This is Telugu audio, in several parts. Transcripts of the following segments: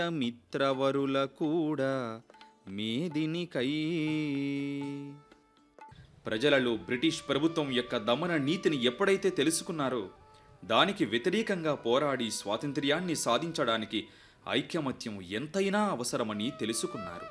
మిత్రవరుల కూడా మేదినికై ప్రజలలో బ్రిటిష్ ప్రభుత్వం యొక్క దమన నీతిని ఎప్పుడైతే తెలుసుకున్నారో దానికి వ్యతిరేకంగా పోరాడి స్వాతంత్ర్యాన్ని సాధించడానికి ఐక్యమత్యం ఎంతైనా అవసరమని తెలుసుకున్నారు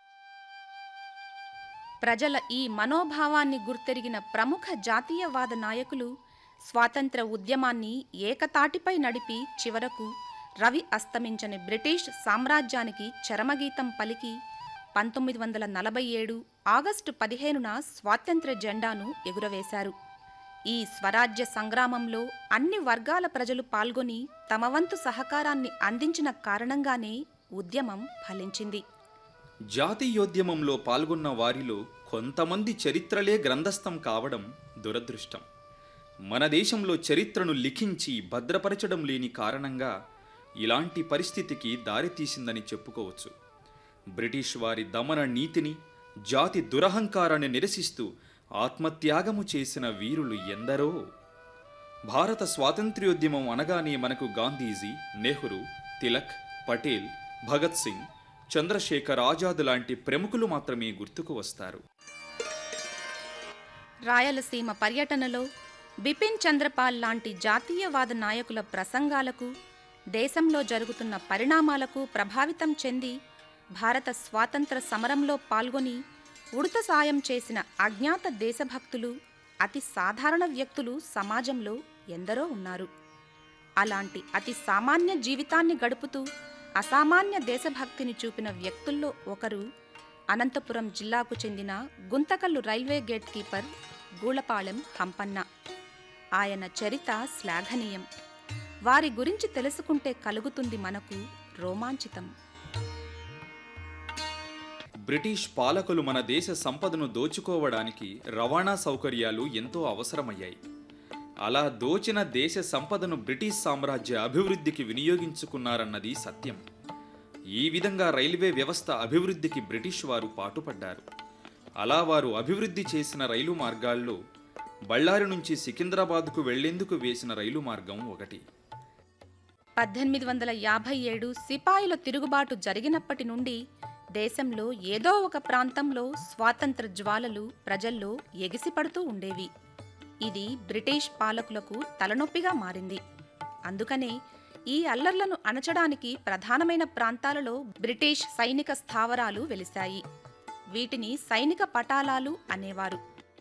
ప్రజల ఈ మనోభావాన్ని గుర్తెరిగిన ప్రముఖ జాతీయవాద నాయకులు స్వాతంత్ర ఉద్యమాన్ని ఏకతాటిపై నడిపి చివరకు రవి అస్తమించని బ్రిటిష్ సామ్రాజ్యానికి చరమగీతం పలికి పంతొమ్మిది వందల నలభై ఏడు ఆగస్టు పదిహేనున స్వాతంత్ర్య జెండాను ఎగురవేశారు ఈ స్వరాజ్య సంగ్రామంలో అన్ని వర్గాల ప్రజలు పాల్గొని తమ వంతు సహకారాన్ని అందించిన కారణంగానే ఉద్యమం ఫలించింది జాతీయోద్యమంలో పాల్గొన్న వారిలో కొంతమంది చరిత్రలే గ్రంథస్థం కావడం దురదృష్టం మన దేశంలో చరిత్రను లిఖించి భద్రపరచడం లేని కారణంగా ఇలాంటి పరిస్థితికి దారితీసిందని చెప్పుకోవచ్చు బ్రిటిష్ వారి దమన నీతిని జాతి దురహంకారాన్ని నిరసిస్తూ ఆత్మత్యాగము చేసిన వీరులు ఎందరో భారత స్వాతంత్ర్యోద్యమం అనగానే మనకు గాంధీజీ నెహ్రూ తిలక్ పటేల్ భగత్ సింగ్ చంద్రశేఖర్ ఆజాద్ లాంటి ప్రముఖులు మాత్రమే గుర్తుకు వస్తారు రాయలసీమ పర్యటనలో బిపిన్ చంద్రపాల్ లాంటి జాతీయవాద నాయకుల ప్రసంగాలకు దేశంలో జరుగుతున్న పరిణామాలకు ప్రభావితం చెంది భారత స్వాతంత్ర సమరంలో పాల్గొని ఉడత సాయం చేసిన అజ్ఞాత దేశభక్తులు అతి సాధారణ వ్యక్తులు సమాజంలో ఎందరో ఉన్నారు అలాంటి అతి సామాన్య జీవితాన్ని గడుపుతూ అసామాన్య దేశభక్తిని చూపిన వ్యక్తుల్లో ఒకరు అనంతపురం జిల్లాకు చెందిన Guntakal railway gate keeper Goolapalem Hampanna ఆయన చరిత శ్లాఘనీయం వారి గురించి తెలుసుకుంటే కలుగుతుంది మనకు రోమాంచితం బ్రిటిష్ పాలకులు మన దేశ సంపదను దోచుకోవడానికి రవాణా సౌకర్యాలు ఎంతో అవసరమయ్యాయి అలా దోచిన దేశ సంపదను బ్రిటిష్ సామ్రాజ్య అభివృద్ధికి వినియోగించుకున్నారన్నది సత్యం ఈ విధంగా రైల్వే వ్యవస్థ అభివృద్ధికి బ్రిటిష్ వారు పాటుపడ్డారు అలా వారు అభివృద్ధి చేసిన రైలు మార్గాల్లో బళ్ళారి నుంచి సికింద్రాబాద్కు వెళ్లేందుకు వేసిన రైలు మార్గం ఒకటి పద్దెనిమిది వందల యాభై ఏడు సిపాయిల తిరుగుబాటు జరిగినప్పటి నుండి దేశంలో ఏదో ఒక ప్రాంతంలో స్వాతంత్ర జ్వాలలు ప్రజల్లో ఎగిసిపడుతూ ఉండేవి ఇది బ్రిటిష్ పాలకులకు తలనొప్పిగా మారింది అందుకనే ఈ అల్లర్లను అణచడానికి ప్రధానమైన ప్రాంతాలలో బ్రిటిష్ సైనిక స్థావరాలు వెలిశాయి వీటిని సైనిక పటాలాలు అనేవారు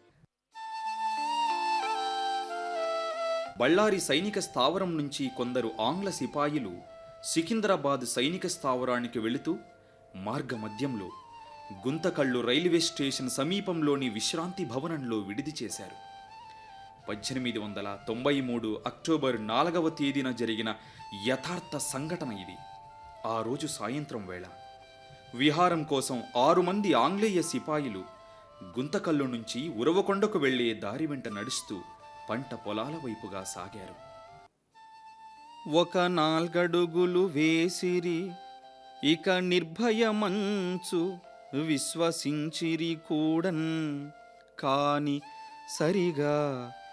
బళ్ళారి సైనిక స్థావరం నుంచి కొందరు ఆంగ్ల సిపాయిలు సికింద్రాబాద్ సైనిక స్థావరానికి వెళుతూ మార్గమధ్యంలో గుంతకళ్ళు రైల్వే స్టేషన్ సమీపంలోని విశ్రాంతి భవనంలో విడిది చేశారు పద్దెనిమిది వందల తొంభై మూడు అక్టోబర్ నాలుగవ తేదీన జరిగిన యథార్థ సంఘటన ఇది ఆ రోజు సాయంత్రం వేళ విహారం కోసం ఆరు మంది ఆంగ్లేయ సిపాయిలు గుంతకల్లు నుంచి ఉరవకొండకు వెళ్లే దారి వెంట నడుస్తూ పంట పొలాల వైపుగా సాగారు ఒక నాల్గడుగులు వేసిరి ఇక నిర్భయమంచు విశ్వసించిరి కూడన్ కాని సరిగా